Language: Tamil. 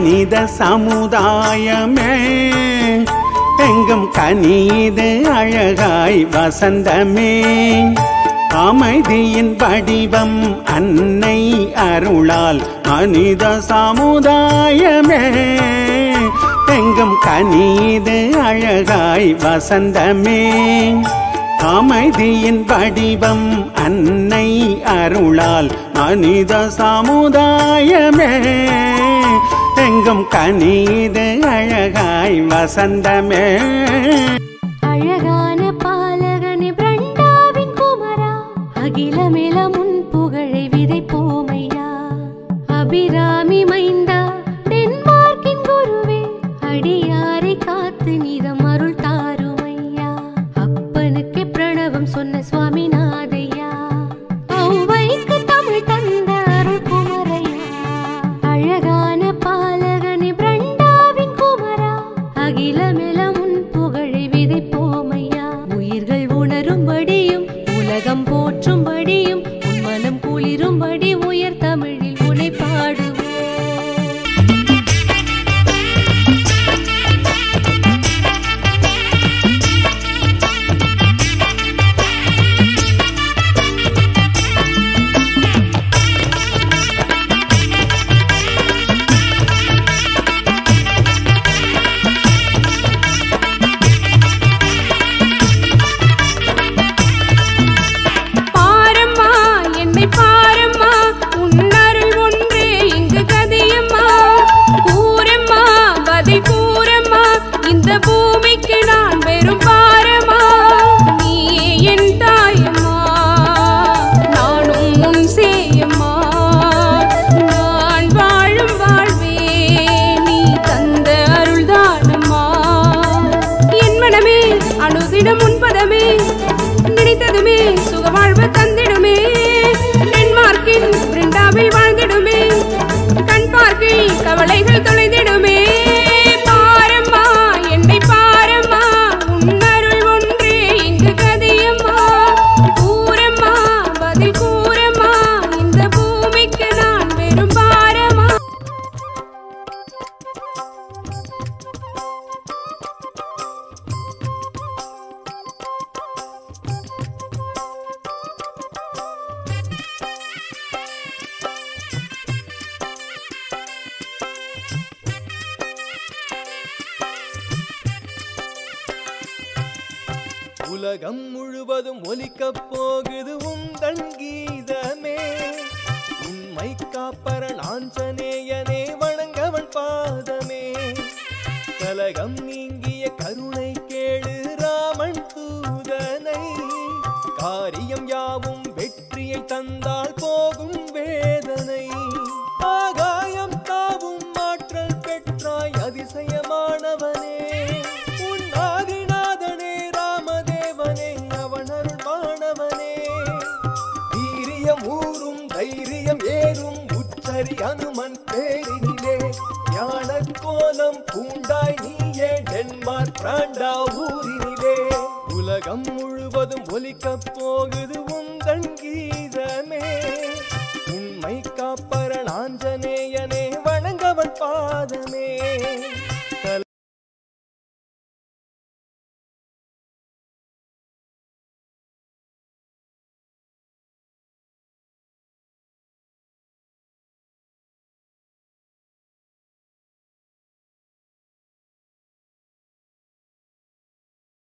மனித சமுதாயமே எங்கும் கனிது அழகாய் வசந்தமே அமைதியின் வடிவம் அன்னை அருளால் மனித சமுதாயமே எங்கும் கனிது அழகாய் வசந்தமே அமைதியின் வடிவம் அன்னை அருளால் மனித சமுதாயமே எங்கும் கனிது அழகாய் வசந்தமே அழகான பாலகனே பிரண்டாவின் குமரா அகிலமில முன் புகழை விதைப்போமையா அபிராமி மைந்தா டென்மார்க்கின் குருவே அடியாரை காத்து நீதம் அருள் தாருமையா அப்பனுக்கு பிரணவம் சொன்ன சுவாமிநாதையா ஔவைக்கு தமிழ் தந்த அருள் குமரையா அழகான பாலகனே பிரண்டாவின் குமரா அகிலமெல்லாம் உன் புகழை விதைப்போமையா உயிர்கள் உணரும்படியும் உலகம் போற்றும்படியும் உன் மனம் குளிரும்படி உயர் தமிழில் உனை பாடுவோம் பாரம்மா என்னை பாரம்மா உன்னருள் ஒன்றே இங்கு கதியம்மா கூறம்மா பதில் கூறம்மா இந்த பூமிக்கு நான் வெறும் பாரம்மா நீயே என் தாயம்மா நானும் உன் சேயம்மா நான் வாழும் வாழ்வே நீ தந்த அருள்தானம்மா என் மனமே அணுதினம் உன்பதமே நினைத்ததுமே சுகவாழ்வு தந்திடுமே டென்மார்க்கின் பிரிண்டாவில் வாழ்ந்திடுமே கண் பார்க்கில் கவலைகள் தொலைந்திடுமே பாரம்மா என்னை பாரம்மா உன்னருள் ஒன்றே இங்கு கதியம்மா கூறம்மா பதில் கூறம்மா இந்த பூமிக்கு நான் வெறும் பாரமா உலகம் முழுவதும் ஒலிக்கப் போகுது உந்தன் கீதமே உண்மை காப்பரன் ஆஞ்சநேயனே வணங்கவன் பாதமே கலகம் நீங்கிய கருணை கேளு ராமன் தூதனை காரியம் யாவும் வெற்றியை தந்தால் போகும் வேதனை ஆகாயம் தாவும் மாற்றல் பெற்றாய் அதிசயமானவனே உன் ஆதிநாதனே ராமதேவனே அவன் அருள்மானவனே வீரியம் ஊரும் தைரியம் ஏறும் உச்சரி அனுமன் பேரினிலே ஞான கோலம் பூண்டாய் நீயே டென்மார்க் பிராண்டா ஊரினிலே உலகம் முழுவதும் ஒலிக்கப் போகுது உந்தன் கீதமே